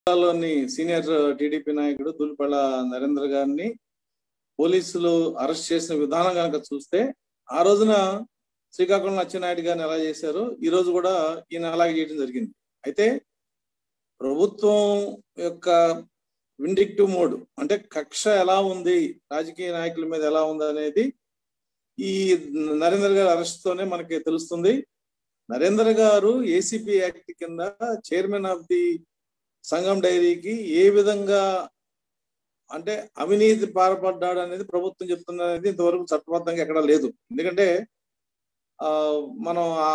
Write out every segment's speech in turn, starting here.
జిల్లాలోని senior TDP నాయకుడు దులిపళ్ళ నరేంద్ర గారిని పోలీసులు అరెస్ట్ చేసిన విధానం కనుక చూస్తే ఆ రోజున శ్రీకాకుళం అచ్చెన్నాయుడు గారిని ఎలా చేశారు ఈ రోజు కూడా ఈయన అలాగే చేయడం జరిగింది అయితే ప్రభుత్వం యొక్క విండిక్టివ్ మోడ్ అంటే కక్ష ఎలా ఉంది రాజకీయ నాయకుల మీద ఎలా ఉంది అనేది ఈ నరేంద్ర గారి అరెస్ట్ తోనే మనకి తెలుస్తుంది నరేంద్ర గారు ఏసీపీ యాక్ట్ కింద చైర్మన్ ఆఫ్ ది సంఘం డైరీకి ఏ విధంగా అంటే అవినీతి పాల్పడ్డాడు అనేది ప్రభుత్వం చెప్తున్నది అనేది ఇంతవరకు చట్టబద్ధంగా ఎక్కడ లేదు ఎందుకంటే ఆ మనం ఆ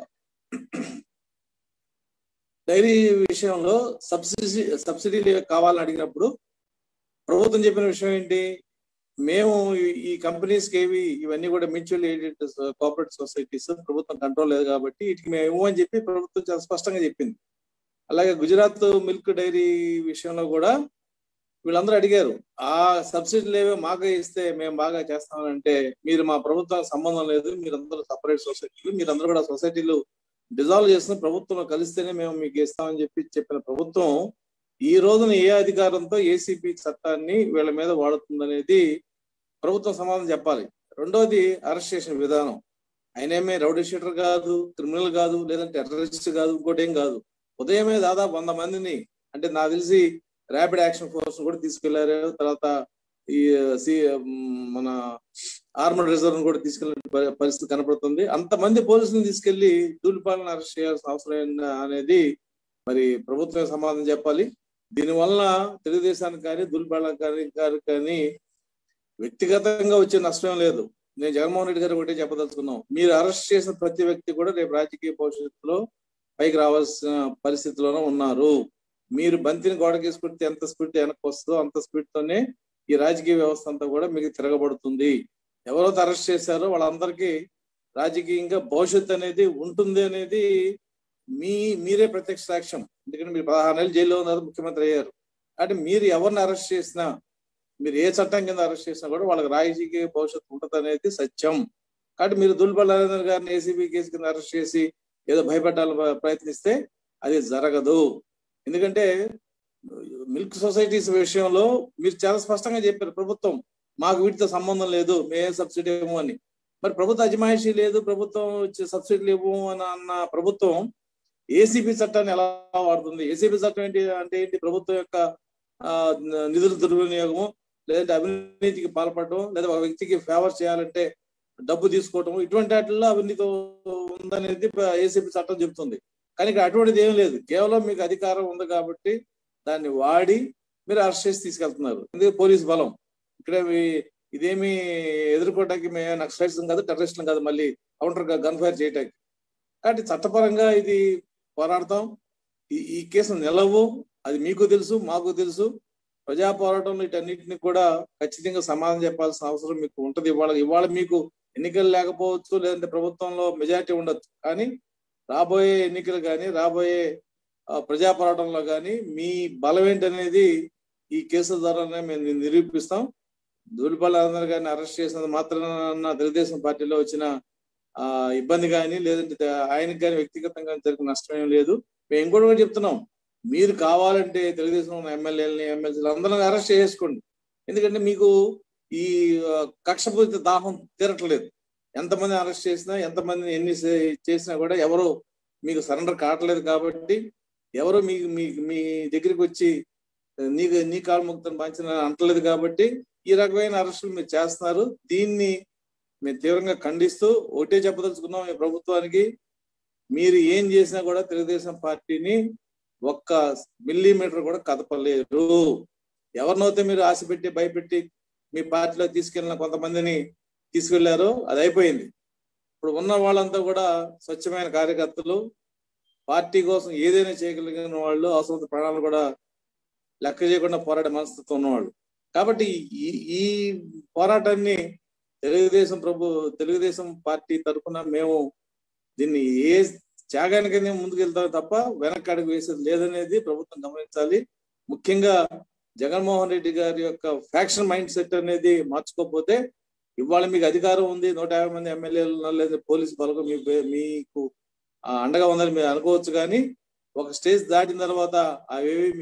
డైరీ విషయంలో సబ్సిడీ సబ్సిడీలు కావాలని అడిగినప్పుడు ప్రభుత్వం చెప్పిన విషయం ఏంటి మేము ఈ కంపెనీస్ కి ఏవి ఇవన్నీ కూడా మ్యూచువల్ ఎయిడెడ్ కోఆపరేటివ్ సొసైటీస్ ప్రభుత్వం కంట్రోల్ లేదు కాబట్టి వీటికి మేము ఇవ్వమని చెప్పి ప్రభుత్వం చాలా స్పష్టంగా చెప్పింది అలాగే గుజరాత్ మిల్క్ డైరీ విషయంలో కూడా వీళ్ళందరూ అడిగారు ఆ సబ్సిడీలు ఏవో మాకు ఇస్తే మేము బాగా చేస్తామంటే మీరు మా ప్రభుత్వానికి సంబంధం లేదు మీరందరూ సపరేట్ సొసైటీలు మీరందరూ కూడా సొసైటీలు డిజాల్వ్ చేసిన ప్రభుత్వంలో కలిస్తేనే మేము మీకు ఇస్తామని చెప్పి చెప్పిన ప్రభుత్వం ఈ రోజున ఏ అధికారంతో ఏసీపీ చట్టాన్ని వీళ్ళ మీద వాడుతుందనేది ప్రభుత్వం సమాధానం చెప్పాలి రెండోది అరెస్ట్ చేసిన విధానం ఆయనేమే రౌడీ షీటర్ కాదు క్రిమినల్ కాదు లేదంటే టెర్రరిస్ట్ కాదు ఇంకోటి ఏం కాదు ఉదయమే దాదాపు వంద మందిని అంటే నాకు తెలిసి ర్యాపిడ్ యాక్షన్ ఫోర్స్ కూడా తీసుకెళ్లారు తర్వాత ఈ సి మన ఆర్మడ్ రిజర్వ్ కూడా తీసుకెళ్లిన పరిస్థితి కనపడుతుంది అంతమంది పోలీసులను తీసుకెళ్లి దూలిపాలను అరెస్ట్ చేయాల్సిన అవసరం అనేది మరి ప్రభుత్వం సమాధానం చెప్పాలి దీనివల్ల తెలుగుదేశానికి కానీ దుల్బాళ గారి గారు కానీ వ్యక్తిగతంగా వచ్చే నష్టం లేదు నేను జగన్మోహన్ రెడ్డి గారు ఒకటే చెప్పదలుచుకున్నాం మీరు అరెస్ట్ చేసిన ప్రతి వ్యక్తి కూడా రేపు రాజకీయ భవిష్యత్తులో పైకి రావాల్సిన పరిస్థితిలోనే ఉన్నారు మీరు బంతిని గోడకేసుకుంటే ఎంత స్పీడ్ వెనక్కి వస్తుందో అంత స్పీడ్ తోనే ఈ రాజకీయ వ్యవస్థ అంతా కూడా మీకు తిరగబడుతుంది ఎవరైతే అరెస్ట్ చేశారో వాళ్ళందరికీ రాజకీయంగా భవిష్యత్తు అనేది ఉంటుంది అనేది మీ మీరే ప్రత్యక్ష సాక్ష్యం ఎందుకంటే మీరు పదహారు నెలలు జైల్లో ఉన్నారు ముఖ్యమంత్రి అయ్యారు అంటే మీరు ఎవరిని అరెస్ట్ చేసినా మీరు ఏ చట్టం కింద అరెస్ట్ చేసినా కూడా వాళ్ళకి రాజకీయ భవిష్యత్తు ఉంటుంది అనేది సత్యం కాబట్టి మీరు దుల్బల్ నరేంద్ర గారిని ఏసీబీ కేసు కింద అరెస్ట్ చేసి ఏదో భయపెట్టాలని ప్రయత్నిస్తే అది జరగదు ఎందుకంటే మిల్క్ సొసైటీస్ విషయంలో మీరు చాలా స్పష్టంగా చెప్పారు ప్రభుత్వం మాకు వీటితో సంబంధం లేదు మేమే సబ్సిడీ ఇవ్వము అని మరి ప్రభుత్వ అజమాయిషీ లేదు ప్రభుత్వం సబ్సిడీలు ఇవ్వము అని అన్న ప్రభుత్వం ఏసీపీ చట్టాన్ని ఎలా వాడుతుంది ఏసీపీ చట్టం ఏంటి అంటే ఏంటి ప్రభుత్వం యొక్క నిధుల దుర్వినియోగము లేదంటే అవినీతికి పాల్పడటం లేదా ఒక వ్యక్తికి ఫేవర్ చేయాలంటే డబ్బు తీసుకోవటం ఇటువంటి వాటిల్లో అవినీతి ఉందనేది ఏసీపీ చట్టం చెబుతుంది కానీ ఇక్కడ అటువంటిది ఏం లేదు కేవలం మీకు అధికారం ఉంది కాబట్టి దాన్ని వాడి మీరు అరెస్ట్ చేసి తీసుకెళ్తున్నారు ఎందుకంటే పోలీస్ బలం ఇక్కడ ఇదేమి ఎదుర్కోవడానికి మేము నక్సలైట్స్ కాదు టెర్రరిస్టులు కాదు మళ్ళీ కౌంటర్ గన్ ఫైర్ చేయటానికి కాబట్టి చట్టపరంగా ఇది పోరాడతాం ఈ కేసు నిలవు అది మీకు తెలుసు మాకు తెలుసు ప్రజా పోరాటంలో వీటన్నిటిని కూడా ఖచ్చితంగా సమాధానం చెప్పాల్సిన అవసరం మీకు ఉంటది ఇవాళ ఇవాళ మీకు ఎన్నికలు లేకపోవచ్చు లేదంటే ప్రభుత్వంలో మెజారిటీ ఉండొచ్చు కానీ రాబోయే ఎన్నికలు కానీ రాబోయే ప్రజా పోరాటంలో కానీ మీ బలం ఏంటనేది ఈ కేసుల ద్వారానే మేము నిరూపిస్తాం దూలిపల్లి అందరి గారిని అరెస్ట్ చేసినందుకు మాత్రాన తెలుగుదేశం పార్టీలో వచ్చిన ఆ ఇబ్బంది కానీ లేదంటే ఆయనకి కానీ వ్యక్తిగతంగా జరిగిన నష్టం ఏం లేదు మేము ఇంకోటి కూడా చెప్తున్నాం మీరు కావాలంటే తెలుగుదేశం ఉన్న ఎమ్మెల్యేలని ఎమ్మెల్సీలు అందరం అరెస్ట్ చేసుకోండి ఎందుకంటే మీకు ఈ కక్షపూరిత దాహం తీరట్లేదు ఎంతమంది అరెస్ట్ చేసినా ఎంతమందిని ఎన్ని చేసినా కూడా ఎవరు మీకు సరెండర్ కావట్లేదు కాబట్టి ఎవరు మీ మీ మీ దగ్గరికి వచ్చి నీకు నీ కాలు ముక్తం పంచిన అంటలేదు కాబట్టి ఈ రకమైన అరెస్టులు మీరు చేస్తున్నారు దీన్ని మేము తీవ్రంగా ఖండిస్తూ ఒకటే చెప్పదలుచుకున్నాం ఈ ప్రభుత్వానికి మీరు ఏం చేసినా కూడా తెలుగుదేశం పార్టీని ఒక్క మిల్లీమీటర్ కూడా కదపలేరు ఎవరినైతే మీరు ఆశ పెట్టి భయపెట్టి మీ పార్టీలో తీసుకెళ్ళిన కొంతమందిని తీసుకెళ్లారో అది అయిపోయింది ఇప్పుడు ఉన్న వాళ్ళంతా కూడా స్వచ్ఛమైన కార్యకర్తలు పార్టీ కోసం ఏదైనా చేయగలిగిన వాళ్ళు అవసరం ప్రాణాలు కూడా లెక్క చేయకుండా పోరాడే మనస్తత్వం ఉన్నవాళ్ళు కాబట్టి ఈ ఈ పోరాటాన్ని తెలుగుదేశం ప్రభు తెలుగుదేశం పార్టీ తరఫున మేము దీన్ని ఏ త్యాగానికైనా ముందుకెళ్తాం తప్ప వెనక్కి అడుగు వేసేది లేదనేది ప్రభుత్వం గమనించాలి ముఖ్యంగా జగన్మోహన్ రెడ్డి గారి యొక్క ఫ్యాక్షన్ మైండ్ సెట్ అనేది మార్చుకోకపోతే ఇవాళ మీకు అధికారం ఉంది నూట యాభై మంది ఎమ్మెల్యేలు లేదా పోలీసు బలగం మీ మీకు అండగా ఉందని మీరు అనుకోవచ్చు కానీ ఒక స్టేజ్ దాటిన తర్వాత అవేవి మీకు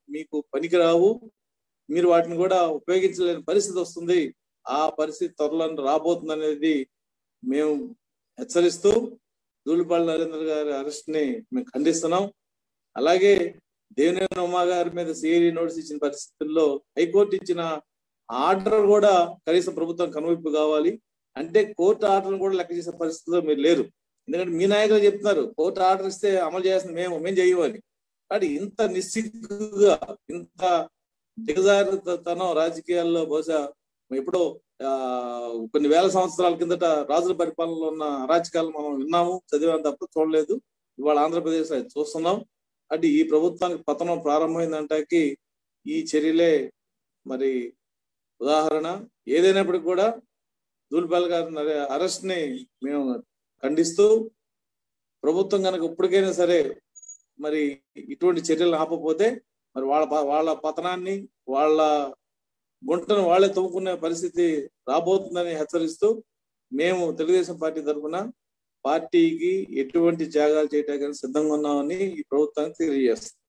మీకు పనికిరావు మీరు వాటిని కూడా ఉపయోగించలేని పరిస్థితి వస్తుంది ఆ పరిస్థితి త్వరలో రాబోతుంది అనేది మేము హెచ్చరిస్తూ దూలిపాళ్ళ నరేంద్ర గారి అరెస్ట్ ని మేము ఖండిస్తున్నాం అలాగే దేవినేని ఉమా గారి మీద సిఐడి నోటీస్ ఇచ్చిన పరిస్థితుల్లో హైకోర్టు ఇచ్చిన ఆర్డర్ కూడా కనీసం ప్రభుత్వం కనువిప్పు కావాలి అంటే కోర్టు ఆర్డర్ కూడా లెక్క చేసే పరిస్థితిలో మీరు లేరు ఎందుకంటే మీ నాయకులు చెప్తున్నారు కోర్టు ఆర్డర్ ఇస్తే అమలు చేస్తుంది మేము మేము చేయమని కానీ ఇంత నిస్సిగ్గుగా ఇంత దిగజారితనం రాజకీయాల్లో బహుశా ఎప్పుడో ఆ కొన్ని వేల సంవత్సరాల కిందట రాజుల పరిపాలనలో ఉన్న అరాచకాలు మనం విన్నాము చదివాం తప్ప చూడలేదు ఇవాళ ఆంధ్రప్రదేశ్ లో చూస్తున్నాం అంటే ఈ ప్రభుత్వానికి పతనం ప్రారంభమైందంటాకి ఈ చర్యలే మరి ఉదాహరణ ఏదైనప్పటికీ కూడా దూలిపాల్ గారి అరెస్ట్ ని మేము ఖండిస్తూ ప్రభుత్వం కనుక ఇప్పటికైనా సరే మరి ఇటువంటి చర్యలు ఆపకపోతే మరి వాళ్ళ వాళ్ళ పతనాన్ని వాళ్ళ గుంటను వాళ్ళే తవ్వుకునే పరిస్థితి రాబోతుందని హెచ్చరిస్తూ మేము తెలుగుదేశం పార్టీ తరఫున పార్టీకి ఎటువంటి త్యాగాలు చేయడానికి సిద్ధంగా ఉన్నామని ఈ ప్రభుత్వానికి తెలియజేస్తాం